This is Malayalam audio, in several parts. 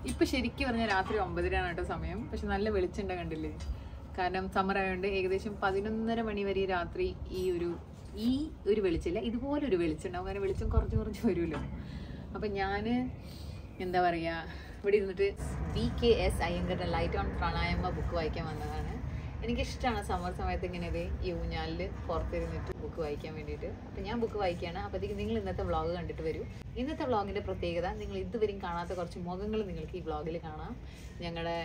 ഇപ്പൊ ശരിക്കും പറഞ്ഞാൽ രാത്രി ഒമ്പതരയാണ് കേട്ടോ സമയം പക്ഷെ നല്ല വെളിച്ചണ്ട കണ്ടില്ലേ കാരണം സമ്മർ ആയതുകൊണ്ട് ഏകദേശം പതിനൊന്നര മണി വരെ രാത്രി ഈ ഒരു ഈ ഒരു വെളിച്ചില്ല ഇതുപോലെ ഒരു വെളിച്ചുണ്ടാവും കാരണം വെളിച്ചം കുറച്ച് കുറച്ച് വരുമല്ലോ അപ്പം ഞാൻ എന്താ പറയുക ഇവിടെ ഇരുന്നിട്ട് ബി കെ എസ് അയ്യങ്കരുടെ ലൈറ്റ് ഓൺ പ്രാണായാമ ബുക്ക് വായിക്കാൻ വന്നതാണ് എനിക്കിഷ്ടമാണ് സമ്മർ സമയത്ത് ഇങ്ങനെ ഇത് ഈ ഊഞ്ഞാലിൽ പുറത്തിരുന്നിട്ട് ബുക്ക് വായിക്കാൻ വേണ്ടിയിട്ട് അപ്പം ഞാൻ ബുക്ക് വായിക്കുകയാണ് അപ്പോഴത്തേക്ക് നിങ്ങൾ ഇന്നത്തെ വ്ളോഗ് കണ്ടിട്ട് വരൂ ഇന്നത്തെ വ്ളോഗിൻ്റെ പ്രത്യേകത നിങ്ങൾ ഇതുവരെയും കാണാത്ത കുറച്ച് മുഖങ്ങൾ നിങ്ങൾക്ക് ഈ വ്ളോഗിൽ കാണാം ഞങ്ങളുടെ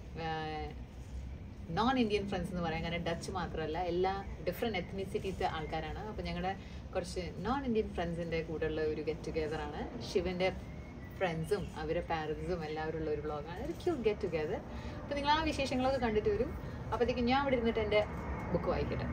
നോൺ ഇന്ത്യൻ ഫ്രണ്ട്സ് എന്ന് പറയാം കാരണം ഡച്ച് മാത്രമല്ല എല്ലാ ഡിഫറെൻറ്റ് എത്നിസിറ്റീസ് ആൾക്കാരാണ് അപ്പോൾ ഞങ്ങളുടെ കുറച്ച് നോൺ ഇന്ത്യൻ ഫ്രണ്ട്സിൻ്റെ കൂടെയുള്ള ഒരു ഗെറ്റ് ടുഗെദർ ആണ് ശിവൻ്റെ ഫ്രണ്ട്സും അവരെ പാരൻസും എല്ലാവരും ഉള്ള ഒരു വ്ളോഗാണ് ഒരു ക്യൂട്ട് ഗെറ്റ് ടുഗെദർ അപ്പോൾ നിങ്ങൾ ആ വിശേഷങ്ങളൊക്കെ കണ്ടിട്ട് വരും അപ്പോഴത്തേക്കും ഞാൻ ഇവിടെ ഇരുന്നിട്ട് എൻ്റെ ബുക്ക് വായിക്കട്ടെ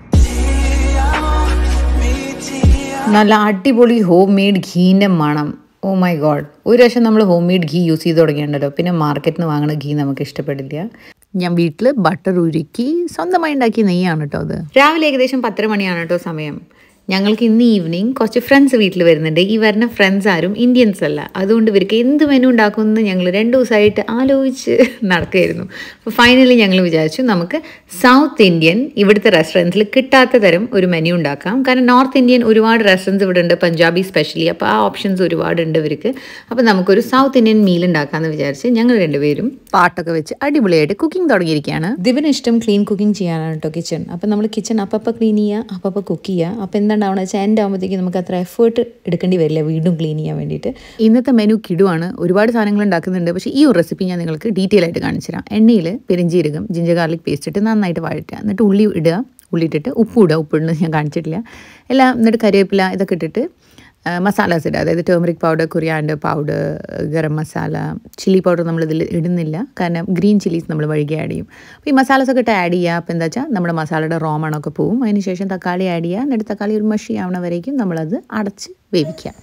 നല്ല അടിപൊളി ഹോം മെയ്ഡ് ഘീൻ്റെ മണം ഓ മൈ ഗോഡ് ഒരു പ്രാവശ്യം നമ്മൾ ഹോം മെയ്ഡ് ഘീ യൂസ് ചെയ്ത് തുടങ്ങിയിട്ടുണ്ടല്ലോ പിന്നെ മാർക്കറ്റിൽ നിന്ന് വാങ്ങുന്ന ഘീ നമുക്ക് ഇഷ്ടപ്പെടില്ല ഞാൻ വീട്ടിൽ ബട്ടർ ഉരുക്കി സ്വന്തമായി ഉണ്ടാക്കിയ നെയ്യാണ് കേട്ടോ അത് രാവിലെ ഏകദേശം പത്തര മണിയാണ് കേട്ടോ സമയം ഞങ്ങൾക്ക് ഇന്ന് ഈവനിങ് കുറച്ച് ഫ്രണ്ട്സ് വീട്ടിൽ വരുന്നുണ്ട് ഈ വരുന്ന ഫ്രണ്ട്സ് ആരും ഇന്ത്യൻസ് അല്ല അതുകൊണ്ട് ഇവർക്ക് എന്ത് മെനു ഉണ്ടാക്കുമെന്ന് ഞങ്ങൾ രണ്ട് ദിവസമായിട്ട് ആലോചിച്ച് നടക്കുകയായിരുന്നു അപ്പോൾ ഫൈനലി ഞങ്ങൾ വിചാരിച്ചു നമുക്ക് സൗത്ത് ഇന്ത്യൻ ഇവിടുത്തെ റെസ്റ്റോറൻറ്റ്സിൽ കിട്ടാത്ത തരം ഒരു മെനു ഉണ്ടാക്കാം കാരണം നോർത്ത് ഇന്ത്യൻ ഒരുപാട് റെസ്റ്റോറൻറ്റ്സ് ഇവിടെ ഉണ്ട് പഞ്ചാബി സ്പെഷ്യലി അപ്പോൾ ആ ഓപ്ഷൻസ് ഒരുപാടുണ്ട് ഇവർക്ക് അപ്പോൾ നമുക്കൊരു സൗത്ത് ഇന്ത്യൻ മീൽ ഉണ്ടാക്കാമെന്ന് വിചാരിച്ച് ഞങ്ങൾ രണ്ടുപേരും പാട്ടൊക്കെ വെച്ച് അടിപൊളിയായിട്ട് കുക്കിംഗ് തുടങ്ങിയിരിക്കുകയാണ് ദിവന് ഇഷ്ടം ക്ലീൻ കുക്കിംഗ് ചെയ്യാനാണ് കേട്ടോ കിച്ചൺ അപ്പം നമ്മൾ കിച്ചൺ അപ്പപ്പോൾ ക്ലീൻ ചെയ്യുക അപ്പപ്പോൾ കുക്ക് ചെയ്യുക അപ്പോൾ എന്താണ്ടാവണമെന്ന് വെച്ചാൽ എൻ്റെ ആകുമ്പോഴത്തേക്ക് നമുക്ക് അത്ര എഫേർട്ട് എടുക്കേണ്ടി വരില്ല വീണ്ടും ക്ലീൻ ചെയ്യാൻ വേണ്ടിയിട്ട് ഇന്നത്തെ മെനു കിടുവാണ് ഒരുപാട് സാധനങ്ങൾ ഉണ്ടാക്കുന്നുണ്ട് പക്ഷേ ഈ ഒരു റെസിപ്പി ഞാൻ നിങ്ങൾക്ക് ഡീറ്റെയിൽ ആയിട്ട് കാണിച്ചു തരാം എണ്ണയിൽ പെരിഞ്ചീരകം ജിഞ്ചർ ഗാർലിക് പേസ്റ്റ് ഇട്ട് നന്നായിട്ട് വഴറ്റുക എന്നിട്ട് ഉള്ളി ഇടുക ഉള്ളി ഇട്ടിട്ട് ഉപ്പ് ഇടുക ഉപ്പിടുന്നത് ഞാൻ കാണിച്ചിട്ടില്ല എല്ലാം എന്നിട്ട് കരിവേപ്പില ഇതൊക്കെ ഇട്ടിട്ട് മസാലാസ് ഇടുക അതായത് turmeric powder coriander powder garam masala chilli powder നമ്മളിതിൽ ഇടുന്നില്ല കാരണം ഗ്രീൻ ചില്ലീസ് നമ്മൾ വഴുകി ആഡ് ചെയ്യും അപ്പോൾ ഈ മസാലസ് ഒക്കെ ഇട്ട് ആഡ് ചെയ്യുക അപ്പോൾ എന്താ വെച്ചാൽ നമ്മുടെ മസാലയുടെ റോ മണമൊക്കെ പോവും അതിന് ശേഷം തക്കാളി ആഡ് ചെയ്യുക എന്നിട്ട് തക്കാളി ഒരു മഷി ആവണ വരേക്കും നമ്മളത് അടച്ച് വേവിക്കുക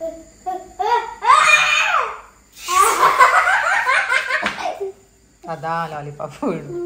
അതാ ലോലിപ്പോപ്പ് വീണു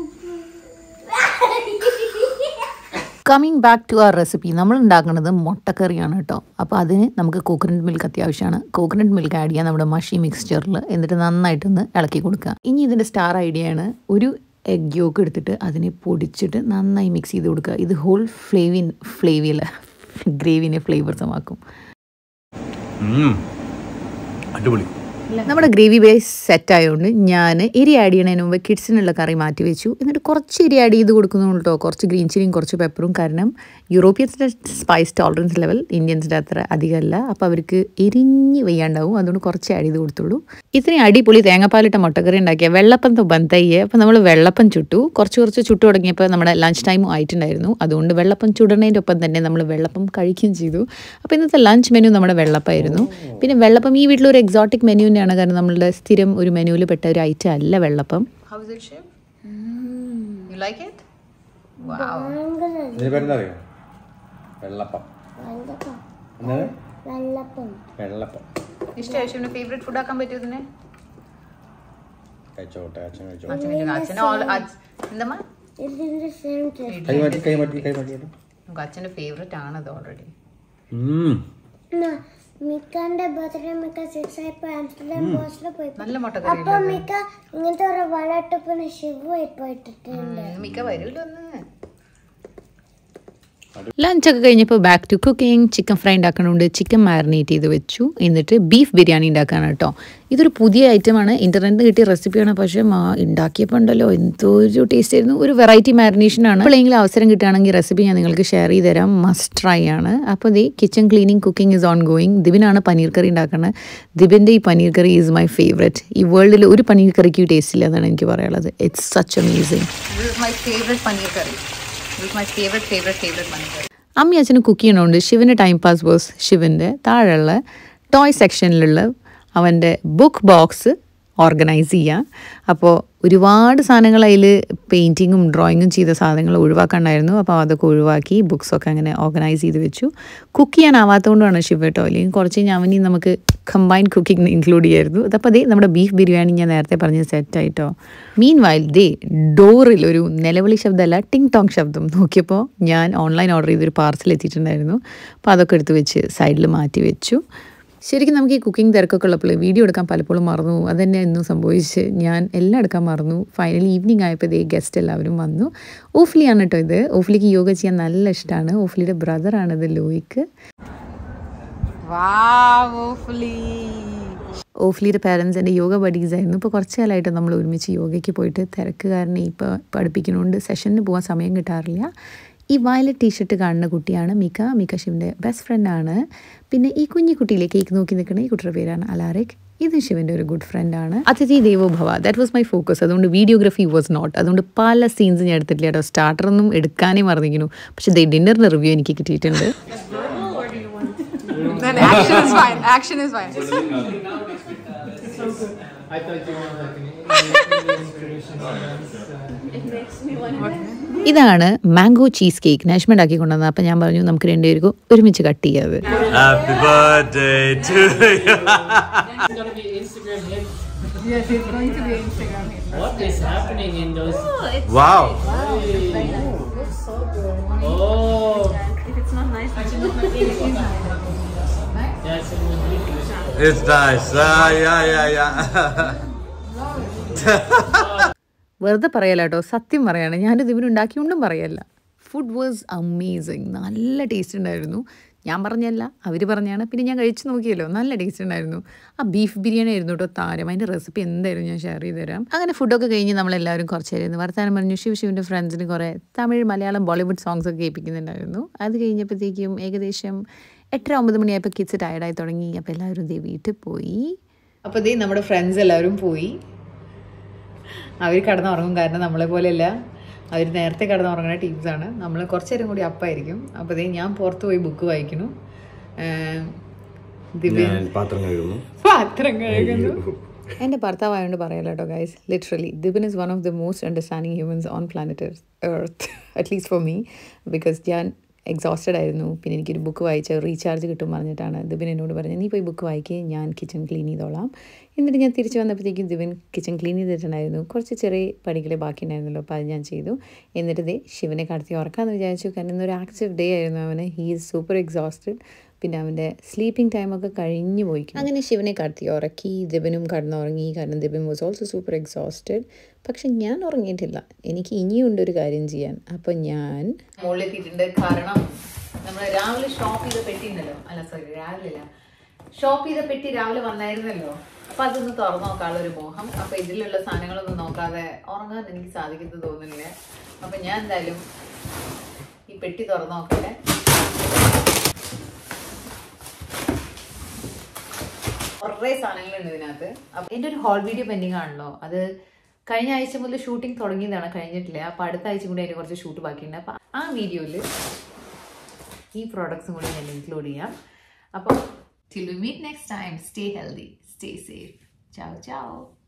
coming back to our recipe നമ്മൾ ഉണ്ടാക്കുന്നത് മുട്ടക്കറിയാണ് കേട്ടോ അപ്പോൾ അതിന് നമുക്ക് കോക്കനട്ട് മിൽക്ക് അത്യാവശ്യമാണ് കോക്കനട്ട് മിൽക്ക് ആഡ് ചെയ്യാൻ നമ്മുടെ മഷി മിക്സ്ചറിൽ എന്നിട്ട് നന്നായിട്ടൊന്ന് ഇളക്കി കൊടുക്കുക ഇനി ഇതിൻ്റെ സ്റ്റാർ ഐഡിയ ആണ് ഒരു എഗ് യോക്ക് എടുത്തിട്ട് അതിനെ പൊടിച്ചിട്ട് നന്നായി മിക്സ് ചെയ്ത് കൊടുക്കുക ഇത് ഹോൾ ഫ്ലേവിൻ ഫ്ലേവിയല്ല ഗ്രേവിനെ ഫ്ലേവർസമാക്കും ഉം. അടിപൊളി നമ്മുടെ ഗ്രേവി ബേസ് സെറ്റ് ആയതുകൊണ്ട് ഞാൻ എരി ആഡ് ചെയ്യണതിന് മുമ്പ് കിഡ്സിനുള്ള കറി മാറ്റി വെച്ചു എന്നിട്ട് കുറച്ച് എരി ആഡ് ചെയ്ത് കൊടുക്കുന്നുള്ളൂ കേട്ടോ കുറച്ച് ഗ്രീൻ ചില്ലിയും കുറച്ച് പെപ്പറും കാരണം യൂറോപ്യൻസിൻ്റെ സ്പൈസ് ടോളറൻസ് ലെവൽ ഇന്ത്യൻസിൻ്റെ അത്ര അധികമല്ല അപ്പോൾ അവർക്ക് എരിഞ്ഞ് വയ്യാണ്ടാവും അതുകൊണ്ട് കുറച്ച് ആഡ് ചെയ്ത് കൊടുത്തുള്ളൂ ഇത്രയും അടിപൊളി തേങ്ങാപ്പാലിട്ട മുട്ടക്കറി ഉണ്ടാക്കിയ വെള്ളപ്പം ബന്തയ്യെ അപ്പോൾ നമ്മൾ വെള്ളപ്പം ചുട്ടു കുറച്ച് കുറച്ച് ചുട്ടു തുടങ്ങിയപ്പോൾ നമ്മുടെ ലഞ്ച് ടൈമും ആയിട്ടുണ്ടായിരുന്നു അതുകൊണ്ട് വെള്ളപ്പം ചുടണതിൻ്റെ ഒപ്പം തന്നെ നമ്മൾ വെള്ളപ്പം കഴിക്കുകയും ചെയ്തു അപ്പോൾ ഇന്നത്തെ ലഞ്ച് മെനു നമ്മുടെ വെള്ളപ്പമായിരുന്നു പിന്നെ വെള്ളപ്പം ഈ വീട്ടിലൊരു എക്സോട്ടിക് മെനു തന്നെയാണ് കാരണം നമ്മളുടെ സ്ഥിരം ഒരു മെനുവിൽ പെട്ട ഒരു ഐറ്റം അല്ല വെള്ളപ്പം How is it, Shiv? You like it? Wow. ഇതിന് പേരെന്താ അറിയോ വെള്ളപ്പം എന്താണ് വെള്ളപ്പം ഇഷ്ടമായി ശിവന് ഫേവറേറ്റ് ഫുഡ് ആക്കാൻ പറ്റുമോ ഇതിനെ കഴിച്ചോട്ടെ അച്ഛൻ കഴിച്ചോ അച്ഛന് അച്ഛന് all- അച്ഛ- എന്തമ്മാ കൈ മാറ്റി കൈ മാറ്റി കൈ മാറ്റിയോട്ടെ നമുക്ക് അച്ഛന്റെ ഫേവറേറ്റ് ആണ് അത് ഓൾറെഡി ഉം. മിക്കാന്റെ ബർത്ത്ഡേ മിക്ക സിക്സ് ആയപ്പോ ആംസ്റ്റർഡാം ബോസിൽ പോയി നല്ല മുട്ടക്കറി അപ്പൊ മിക്ക ഇങ്ങനത്തെ ഒരു വളട്ടപ്പിന് ശിവ ഇപ്പൊ ഇട്ടിട്ടുണ്ട് മിക്ക വരൂല്ലോ ഒന്ന് ലഞ്ചൊക്കെ കഴിഞ്ഞപ്പോൾ back to cooking chicken fry ഉണ്ടാക്കണോണ്ട് ചിക്കൻ മാരിനേറ്റ് ചെയ്ത് വെച്ചു എന്നിട്ട് ബീഫ് ബിരിയാണി ഉണ്ടാക്കാനാണ് കേട്ടോ ഇതൊരു പുതിയ ഐറ്റമാണ് ഇൻ്റർനെറ്റിൽ കിട്ടിയ റെസിപ്പിയാണ് പക്ഷേ മാ ഉണ്ടാക്കിയപ്പോൾ ഉണ്ടല്ലോ എന്തോ ഒരു ടേസ്റ്റ് ആയിരുന്നു ഒരു വെറൈറ്റി മാരിനേഷൻ ആണ് എപ്പോഴെങ്കിലും അവസരം കിട്ടുകയാണെങ്കിൽ റെസിപ്പി ഞാൻ നിങ്ങൾക്ക് ഷെയർ ചെയ്ത് തരാം മസ്റ്റ് ട്രൈ ആണ് അപ്പോൾ ദേ kitchen cleaning cooking is on going ദിബിനാണ് പനീർ കറി ഉണ്ടാക്കുന്നത് ദിബിൻ്റെ ഈ paneer curry is my favourite ഈ വേൾഡിൽ ഒരു പനീർ കറിക്ക് ടേസ്റ്റ് ഇല്ല എന്നാണ് എനിക്ക് പറയാനുള്ളത് it's such amazing This is my favorite paneer curry. This is my favorite, favorite, favorite paneer curry. അമ്മി അച്ഛന് കുക്ക് ചെയ്യണോണ്ട് ശിവൻ്റെ ടൈം പാസ് ബോസ് ശിവൻ്റെ താഴെയുള്ള ടോയ് സെക്ഷനിലുള്ള അവൻ്റെ ബുക്ക് ബോക്സ് ഓർഗനൈസ് ചെയ്യുക അപ്പോൾ ഒരുപാട് സാധനങ്ങൾ അതിൽ പെയിൻറ്റിങ്ങും ഡ്രോയിങ്ങും ചെയ്ത സാധനങ്ങൾ ഒഴിവാക്കാണ്ടായിരുന്നു അപ്പോൾ അതൊക്കെ ഒഴിവാക്കി ബുക്സൊക്കെ അങ്ങനെ ഓർഗനൈസ് ചെയ്ത് വെച്ചു കുക്ക് ചെയ്യാനാവാത്തതുകൊണ്ടാണ് ശിവ കേട്ടോ അല്ലെങ്കിൽ കുറച്ച് കഴിഞ്ഞാൽ അവനി നമുക്ക് കമ്പൈൻ കുക്കിംഗ് ഇൻക്ലൂഡ് ചെയ്യായിരുന്നു അതപ്പോൾ അതേ നമ്മുടെ ബീഫ് ബിരിയാണി ഞാൻ നേരത്തെ പറഞ്ഞ് സെറ്റായിട്ടോ മീൻ വൈൽ ദേ ഡോറിൽ ഒരു നിലവിളി ശബ്ദമല്ല ടിങ് ടോങ് ശബ്ദം നോക്കിയപ്പോൾ ഞാൻ ഓൺലൈൻ ഓർഡർ ചെയ്തൊരു പാർസൽ എത്തിയിട്ടുണ്ടായിരുന്നു അപ്പോൾ അതൊക്കെ എടുത്ത് വെച്ച് സൈഡിൽ മാറ്റി വെച്ചു ശരിക്കും നമുക്ക് ഈ കുക്കിംഗ് തിരക്കൊക്കെ ഉള്ളപ്പോൾ വീഡിയോ എടുക്കാൻ പലപ്പോഴും മറന്നു അത് തന്നെ ഇന്നും സംഭവിച്ച് ഞാൻ എല്ലാം എടുക്കാൻ മറന്നു ഫൈനലി ഈവനിങ് ആയപ്പോൾ ഇതേ ഗസ്റ്റ് എല്ലാവരും വന്നു ഓഫ്ലിയാണ് കേട്ടോ ഇത് ഓഫ്ലിക്ക് യോഗ ചെയ്യാൻ നല്ല ഇഷ്ടമാണ് ഓഫ്ലിയുടെ ബ്രദറാണിത് ലോയിക്ക് ഓഫ്ലിയുടെ പാരൻസ് എൻ്റെ യോഗ ബഡീസ് ആയിരുന്നു ഇപ്പോൾ കുറച്ച് കാലമായിട്ട് നമ്മൾ ഒരുമിച്ച് യോഗയ്ക്ക് പോയിട്ട് തിരക്ക് കാരണം ഇപ്പോൾ പഠിപ്പിക്കുന്നതുകൊണ്ട് സെഷന് പോകാൻ സമയം കിട്ടാറില്ല ഈ വയലറ്റ് ടീഷർട്ട് കാണുന്ന കുട്ടിയാണ് മിക മിക ശിവൻ്റെ ബെസ്റ്റ് ഫ്രണ്ടാണ് പിന്നെ ഈ കുഞ്ഞു കുട്ടിയിലെ കേക്ക് നോക്കി നിൽക്കുന്ന ഈ കുട്ടിയുടെ പേരാണ് അലാറിക് ഇത് ശിവൻ്റെ ഒരു ഗുഡ് ഫ്രണ്ടാണ് അതിഥി ദേവോ ഭവ ദാറ്റ് വാസ് മൈ ഫോക്കസ് അതുകൊണ്ട് വീഡിയോഗ്രഫി വാസ് നോട്ട് അതുകൊണ്ട് പല സീൻസ് ഞാൻ എടുത്തിട്ടില്ല കേട്ടോ സ്റ്റാർട്ടറൊന്നും എടുക്കാനേ മറന്നിരിക്കുന്നു പക്ഷേ ഡിന്നറിൻ്റെ റിവ്യൂ എനിക്ക് കിട്ടിയിട്ടുണ്ട് Then action is fine. Action is fine. ഇതാണ് മാംഗോ ചീസ് കേക്ക് നാഷ്മ ഉണ്ടാക്കി കൊണ്ടുവന്നത് അപ്പം ഞാൻ പറഞ്ഞു നമുക്ക് രണ്ടുപേർക്കും ഒരുമിച്ച് കട്ട് ചെയ്യാത് happy birthday to Yes, it's going to be Instagram. hit. What is happening in those? Wow Oh, If it's not nice, that's a good it's nice ah yeah യാ യാ വെറുതെ പറയല കേട്ടോ സത്യം പറയാണ് ഞാനിത് ഇവനുണ്ടാക്കിയൊണ്ടും പറയല്ല ഫുഡ് വാസ് അമേസിങ് നല്ല ടേസ്റ്റ് ഉണ്ടായിരുന്നു ഞാൻ പറഞ്ഞല്ല അവർ പറഞ്ഞാണ് പിന്നെ ഞാൻ കഴിച്ചു നോക്കിയല്ലോ നല്ല ടേസ്റ്റ് ഉണ്ടായിരുന്നു ആ ബീഫ് ബിരിയാണി ആയിരുന്നു കേട്ടോ താരം അതിൻ്റെ റെസിപ്പി എന്തായാലും ഞാൻ ഷെയർ ചെയ്ത് തരാം അങ്ങനെ ഫുഡൊക്കെ കഴിഞ്ഞ് നമ്മളെല്ലാവരും കുറച്ച് നേരം ഇരുന്ന് വർത്താനം പറഞ്ഞു ശിവ ശിവൻ്റെ ഫ്രണ്ട്സിന് കുറേ തമിഴ് മലയാളം ബോളിവുഡ് സോങ്സ് ഒക്കെ കേൾപ്പിക്കുന്നുണ്ടായിരുന്നു അത് കഴിഞ്ഞപ്പോഴത്തേക്കും ഏകദേശം എട്ടര ഒമ്പത് മണിയായപ്പോൾ കിഡ്സ് ടയർഡായി തുടങ്ങി അപ്പോൾ എല്ലാവരും ദേ വീട്ടിൽ പോയി അപ്പോൾ ദേ നമ്മുടെ ഫ്രണ്ട്സ് എല്ലാവരും പോയി അവർ കിടന്നുറങ്ങും കാരണം നമ്മളെ പോലെയല്ല അവർ നേരത്തെ കിടന്നുറങ്ങുന്ന ടീംസാണ് നമ്മൾ കുറച്ച് നേരം കൂടി അപ്പായിരിക്കും അപ്പോൾ ദേ ഞാൻ പുറത്ത് പോയി ബുക്ക് വായിക്കുന്നു ഏം, ദിവ്യ ഞാൻ പാത്രം കഴുകുന്നു പാത്രം കഴുകുന്നു എൻ്റെ ഭർത്താവായതുകൊണ്ട് പറയാലോ കേട്ടോ guys literally Dibin is one of the most understanding humans on planet Earth at least for me because ഞാൻ എക്സോസ്റ്റഡ് ആയിരുന്നു പിന്നെ എനിക്കൊരു ബുക്ക് വായിച്ച് റീചാർജ് കിട്ടും പറഞ്ഞിട്ടാണ് ദിബിൻ എന്നോട് പറഞ്ഞത് നീ പോയി ബുക്ക് വായിക്കുക ഞാൻ കിച്ചൺ ക്ലീൻ ചെയ്തോളാം എന്നിട്ട് ഞാൻ തിരിച്ച് വന്നപ്പോഴത്തേക്കും ദിബിൻ കിച്ചൺ ക്ലീൻ ചെയ്തിട്ടുണ്ടായിരുന്നു കുറച്ച് ചെറിയ പണികളെ ബാക്കി ഉണ്ടായിരുന്നല്ലോ അപ്പോൾ അത് ഞാൻ ചെയ്തു എന്നിട്ട് ദേ ശിവനെ കടത്തി ഉറക്കാമെന്ന് വിചാരിച്ചു കാരണം ഇന്നൊരു ആക്റ്റീവ് ഡേ ആയിരുന്നു അവന് ഹീ ഈസ് സൂപ്പർ എക്സോസ്റ്റഡ് പിന്നെ അവൻ്റെ സ്ലീപ്പിംഗ് ടൈമൊക്കെ കഴിഞ്ഞു പോയി അങ്ങനെ ശിവനെ കടത്തി ഉറക്കി ദിബനും കടന്നുറങ്ങി കാരണം Diban was also super exhausted പക്ഷെ ഞാൻ ഉറങ്ങിയിട്ടില്ല എനിക്ക് ഇനിയുണ്ട് ഒരു കാര്യം ചെയ്യാൻ അപ്പം ഞാൻ മുകളിലെത്തിയിട്ടുണ്ട് കാരണം നമ്മൾ രാവിലെ ഷോപ്പ് ചെയ്ത പെട്ടി ഉണ്ടല്ലോ അല്ല സോറി രാവിലെ അല്ല ഷോപ്പ് ചെയ്ത പെട്ടി രാവിലെ വന്നായിരുന്നല്ലോ അപ്പൊ അതൊന്ന് തുറന്നു നോക്കാനുള്ള ഒരു മോഹം അപ്പൊ ഇതിലുള്ള സാധനങ്ങളൊന്നും നോക്കാതെ ഉറങ്ങാൻ എനിക്ക് സാധിക്കുന്നു തോന്നുന്നില്ല അപ്പൊ ഞാൻ എന്തായാലും ഈ പെട്ടി തുറന്നു നോക്കട്ടെ കുറേ സാധനങ്ങളുണ്ട് ഇതിനകത്ത് അപ്പൊ എൻ്റെ ഒരു ഹോൾ വീഡിയോ പെൻഡിങ് ആണല്ലോ അത് കഴിഞ്ഞ ആഴ്ച മുതൽ ഷൂട്ടിംഗ് തുടങ്ങിയതാണ് കഴിഞ്ഞിട്ടില്ല അപ്പൊ അടുത്ത ആഴ്ച കൂടി അതിന് കുറച്ച് ഷൂട്ട് ബാക്കിയുണ്ട് അപ്പൊ ആ വീഡിയോയിൽ ഈ പ്രോഡക്ട്സും കൂടി ഞാൻ ഇൻക്ലൂഡ് ചെയ്യാം അപ്പോൾ till we meet next time stay healthy stay safe ciao ചാവ്